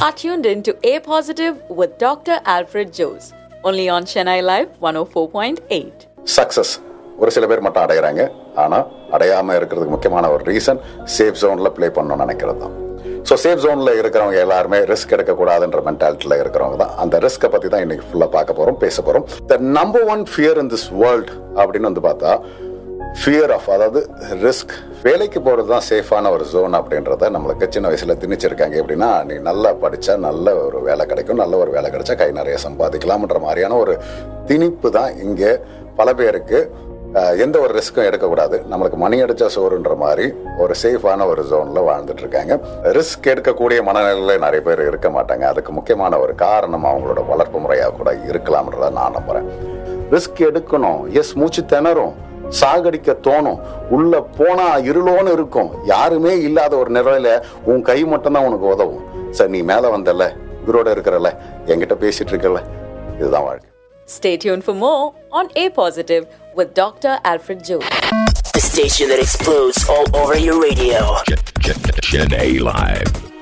are tuned in to A Positive with Dr. Alfred Jose, only on Chennai Live 104.8. Success ஒரு சில பேர் மட்டும் அடையிறாங்க ஆனா அடையாம இருக்கிறதுக்கு முக்கியமான ஒரு ரீசன் சேஃப் ஜோன்ல ப்ளே பண்ணணும்னு நினைக்கிறது தான் ஸோ சேஃப் ஜோன்ல இருக்கிறவங்க எல்லாருமே ரிஸ்க் எடுக்கக்கூடாதுன்ற மென்டாலிட்டியில் இருக்கிறவங்க தான் அந்த ரிஸ்க்கை பத்தி தான் இன்னைக்கு ஃபுல்லா பார்க்க போறோம் பேச போறோம் the number one fear in this world அப்படின்னு வந்து பார்த்தா ஃபியர் ஆஃப் அதாவது ரிஸ்க் வேலைக்கு போகிறது தான் சேஃபான ஒரு ஜோன் அப்படின்றத நம்மளுக்கு சின்ன வயசுல திணிச்சிருக்காங்க எப்படின்னா நீ நல்லா படிச்சா நல்ல ஒரு வேலை கிடைக்கும் நல்ல ஒரு வேலை கிடைச்சா கை நிறைய சம்பாதிக்கலாம்ன்ற மாதிரியான ஒரு திணிப்பு தான் இங்கே பல பேருக்கு அஹ், எந்த ஒரு ரிஸ்க்கும் எடுக்கக்கூடாது நம்மளுக்கு மணி அடிச்சா சோறுன்ற மாதிரி ஒரு சேஃபான ஒரு ஜோன்ல வாழ்ந்துட்டு இருக்காங்க ரிஸ்க் எடுக்கக்கூடிய மனநிலையில நிறைய பேர் இருக்க மாட்டாங்க அதுக்கு முக்கியமான ஒரு காரணம் அவங்களோட வளர்ப்பு முறையாக கூட இருக்கலாம்ன்றத நான் நம்புறேன் ரிஸ்க் எடுக்கணும் எஸ் மூச்சு திணறும் சாகடிக்க தோணும் உள்ள போனா இருளோன்னு இருக்கும் யாருமே இல்லாத ஒரு நிலையில உன் கை மட்டும்தான் உனக்கு உதவும் சார் நீ மேல வந்தல இவரோட இருக்கிறல்ல என்கிட்ட பேசிட்டு இருக்கல இதுதான் வாழ்க்கை Stay tuned for more on A Positive with Dr. Alfred Jose. The station that explodes all over your radio. Chennai Live